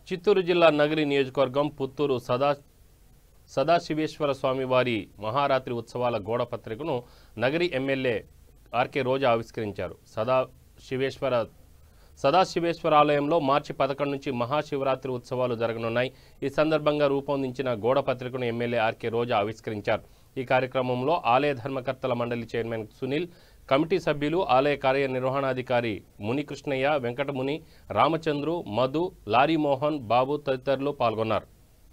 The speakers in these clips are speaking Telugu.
చిత్తూరు జిల్లా నగరి నియోజకవర్గం పుత్తూరు సదా సదాశివేశ్వర స్వామి వారి మహారాత్రి ఉత్సవాల గోడ పత్రికను నగరి ఎమ్మెల్యే ఆర్కే రోజా ఆవిష్కరించారు సదా శివేశ్వర సదాశివేశ్వర ఆలయంలో మార్చి పదకొండు నుంచి మహాశివరాత్రి ఉత్సవాలు జరగనున్నాయి ఈ సందర్భంగా రూపొందించిన గోడ పత్రికను ఎమ్మెల్యే ఆర్కే రోజా ఆవిష్కరించారు ఈ కార్యక్రమంలో ఆలయ ధర్మకర్తల మండలి చైర్మన్ సునీల్ కమిటీ సభ్యులు ఆలయ కార్యనిర్వహణాధికారి మునికృష్ణయ్య వెంకటముని రామచంద్రు మధు లారీ మోహన్ బాబు తదితరులు పాల్గొన్నారు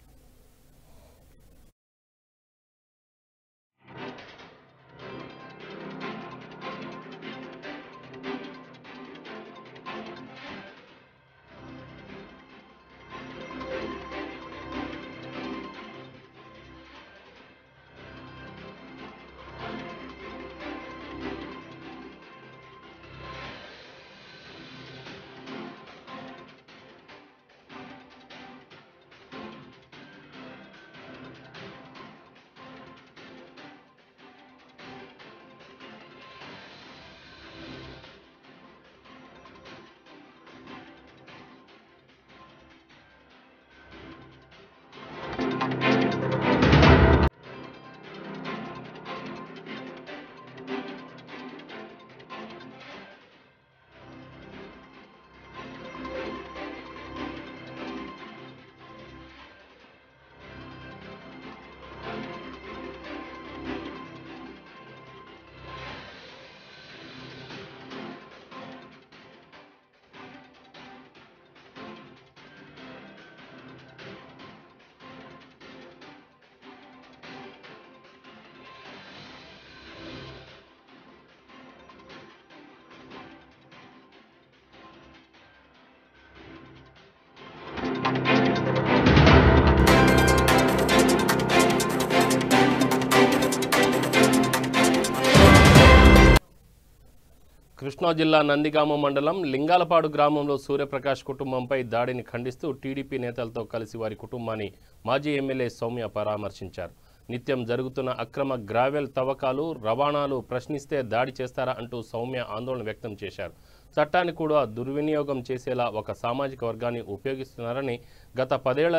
కృష్ణా జిల్లా నందిగామ మండలం లింగాలపాడు గ్రామంలో సూర్యప్రకాష్ కుటుంబంపై దాడిని ఖండిస్తూ టీడీపీ నేతలతో కలిసి వారి కుటుంబాన్ని మాజీ ఎమ్మెల్యే సౌమ్య పరామర్శించారు నిత్యం జరుగుతున్న అక్రమ గ్రావెల్ తవ్వకాలు రవాణాలు ప్రశ్నిస్తే దాడి చేస్తారా అంటూ సౌమ్య ఆందోళన వ్యక్తం చేశారు చట్టాన్ని కూడా దుర్వినియోగం చేసేలా ఒక సామాజిక వర్గాన్ని ఉపయోగిస్తున్నారని గత పదేళ్ల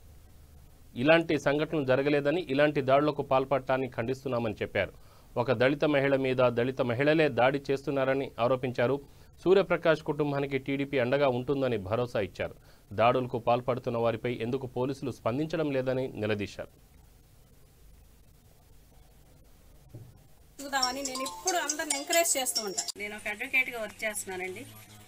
ఇలాంటి సంఘటనలు జరగలేదని ఇలాంటి దాడులకు పాల్పడటాన్ని ఖండిస్తున్నామని చెప్పారు ఒక దళిత మహిళ మీద దళిత మహిళలే దాడి చేస్తున్నారని ఆరోపించారు సూర్యప్రకాష్ కుటుంబానికి టీడీపీ అండగా ఉంటుందని భరోసా ఇచ్చారు దాడులకు పాల్పడుతున్న వారిపై ఎందుకు పోలీసులు స్పందించడం లేదని నిలదీశారు చూద్దామని నేను ఇప్పుడు అందరిని ఎంకరేజ్ చేస్తూ ఉంటాను నేను ఒక అడ్వకేట్గా వర్క్ చేస్తున్నానండి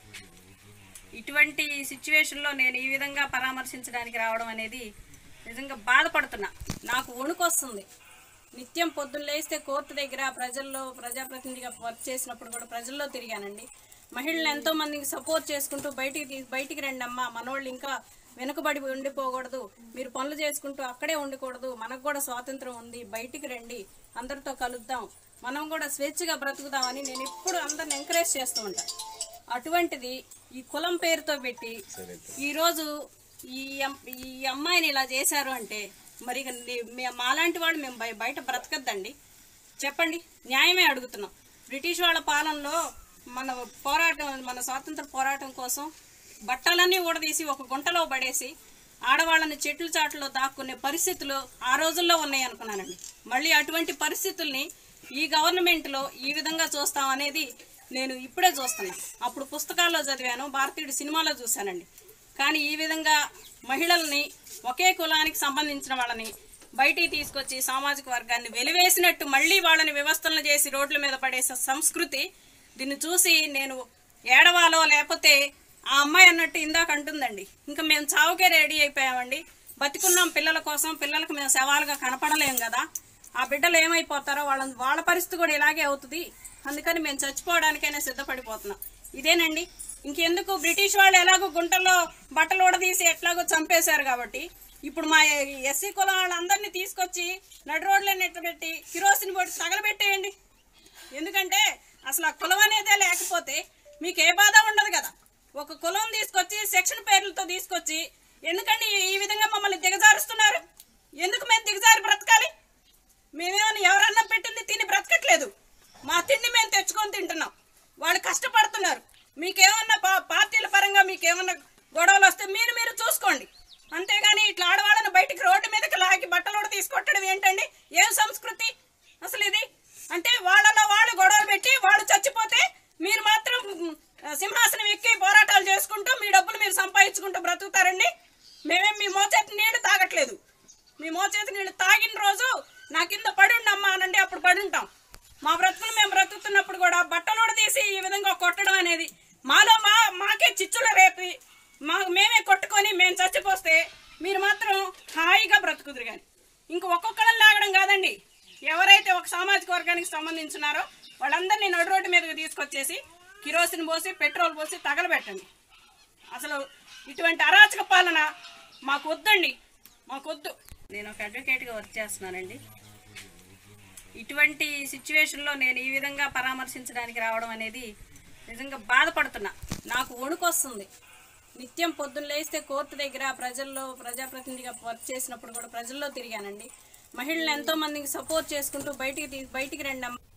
ఇటువంటి సిచ్యువేషన్లో నేను ఈ విధంగా పరామర్శించడానికి రావడం అనేది నిజంగా బాధపడుతున్నా నాకు వణుకు వస్తుంది నిత్యం పొద్దున్న లేస్తే కోర్టు దగ్గర ప్రజల్లో ప్రజాప్రతినిధిగా వర్క్ చేసినప్పుడు కూడా ప్రజల్లో తిరిగానండి మహిళలు ఎంతో మందికి సపోర్ట్ చేసుకుంటూ బయటికి తీ- బయటికి రండి అమ్మా మనోళ్ళు ఇంకా వెనుకబడి ఉండిపోకూడదు మీరు పనులు చేసుకుంటూ అక్కడే ఉండకూడదు మనకు కూడా స్వాతంత్రం ఉంది బయటికి రండి అందరితో కలుద్దాం మనం కూడా స్వేచ్ఛగా బ్రతుకుదామని నేను ఎప్పుడు అందరిని ఎంకరేజ్ చేస్తూ ఉంటాను అటువంటిది ఈ కులం పేరుతో పెట్టి ఈరోజు ఈ అమ్- ఈ అమ్మాయిని ఇలా చేశారు అంటే మరి ఇక నే- మే- మాలాంటి వాళ్ళు మేము బయ- బయట బ్రతకద్దండి చెప్పండి న్యాయమే అడుగుతున్నాం బ్రిటిష్ వాళ్ళ పాలనలో మన పోరాటం మన స్వాతంత్ర పోరాటం కోసం బట్టలన్నీ ఊడదీసి ఒక గుంటలో పడేసి ఆడవాళ్ళని చెట్లు చాటులో దాక్కునే పరిస్థితులు ఆ రోజుల్లో ఉన్నాయి అనుకున్నానండి మళ్ళీ అటువంటి పరిస్థితుల్ని ఈ గవర్నమెంట్లో ఈ విధంగా చూస్తాం అనేది నేను ఇప్పుడే చూస్తున్నా అప్పుడు పుస్తకాల్లో చదివాను భారతీయుడు సినిమాలో చూశానండి కానీ ఈ విధంగా మహిళల్ని ఒకే కులానికి సంబంధించిన వాళ్ళని బయటికి తీసుకొచ్చి సామాజిక వర్గాన్ని వెలివేసినట్టు మళ్ళీ వాళ్ళని వ్యవస్థలను చేసి రోడ్ల మీద పడేసే సంస్కృతి దీన్ని చూసి నేను ఏడవాలో లేకపోతే ఆ అమ్మాయి అన్నట్టు ఇందాక అంటుందండి ఇంకా మేము చావుకే రెడీ అయిపోయామండి బతికున్నాం పిల్లల కోసం పిల్లలకు మేము సవాలుగా కనపడలేం కదా ఆ బిడ్డలు ఏమైపోతారో వాళ్ళ వాళ్ళ పరిస్థితి కూడా ఇలాగే అవుతుంది అందుకని మేము చచ్చిపోవడానికైనా సిద్ధపడిపోతున్నాం ఇదేనండి ఇంకెందుకు బ్రిటిష్ వాళ్ళు ఎలాగో గుంటల్లో బట్టలు ఊడదీసి ఎట్లాగో చంపేశారు కాబట్టి ఇప్పుడు మా ఎస్సీ కులం వాళ్ళందరినీ తీసుకొచ్చి నడు రోడ్లో నెట్టబెట్టి కిరోసిన్ బొట్టు తగలబెట్టేయండి ఎందుకంటే అసలు ఆ కులం అనేదే లేకపోతే మీకు ఏ బాధ ఉండదు కదా ఒక కులం తీసుకొచ్చి సెక్షన్ పేర్లతో తీసుకొచ్చి ఎందుకండి ఈ విధంగా మమ్మల్ని దిగజారుస్తున్నారు ఎందుకు మేము దిగజారి బ్రతకాలి మేమేమన్నా ఎవరన్నా పెట్టింది తిని బ్రతకట్లేదు మా తిండి మేము తెచ్చుకొని తింటున్నాం వాళ్ళు కష్టపడుతున్నారు మీకేమన్నా పా- పార్టీల పరంగా మీకేమన్నా గొడవలు వస్తే మీరు మీరు చూసుకోండి సంపాదించుకుంటూ బ్రతుకుతారండి మేమేం మీ మోచేతి నీళ్లు తాగట్లేదు మీ మోచేతి నీళ్లు తాగిన రోజు నా కింద పడి ఉండమ్మా అనండి అప్పుడు పడి ఉంటాం మా బ్రతుకులు మేము బ్రతుకుతున్నప్పుడు కూడా బట్టలు కూడా తీసి ఈ విధంగా కొట్టడం అనేది మాలో మా మాకే చిచ్చులు రేపి మా మేమే కొట్టుకొని మేము చచ్చిపోస్తే మీరు మాత్రం హాయిగా బ్రతుకుదురు కానీ ఇంక ఒక్కొక్కళ్ళని లాగడం కాదండి ఎవరైతే ఒక సామాజిక వర్గానికి సంబంధించున్నారో వాళ్ళందరినీ నడు రోడ్డు మీదకి తీసుకొచ్చేసి కిరోసిన్ పోసి పెట్రోల్ పోసి తగలబెట్టండి అసలు ఇటువంటి అరాచక పాలన మాకు వద్దండి మాకు వద్దు నేను ఒక అడ్వకేట్గా వర్క్ చేస్తున్నానండి ఇటువంటి సిచ్యువేషన్లో నేను ఈ విధంగా పరామర్శించడానికి రావడం అనేది నిజంగా బాధపడుతున్నా నాకు వణుకొస్తుంది నిత్యం పొద్దున్న లేస్తే కోర్టు దగ్గర ప్రజల్లో ప్రజాప్రతినిధిగా వర్క్ చేసినప్పుడు కూడా ప్రజల్లో తిరిగానండి మహిళలు ఎంతో మందికి సపోర్ట్ చేసుకుంటూ బయటికి తీ- బయటికి రండి అమ్మ.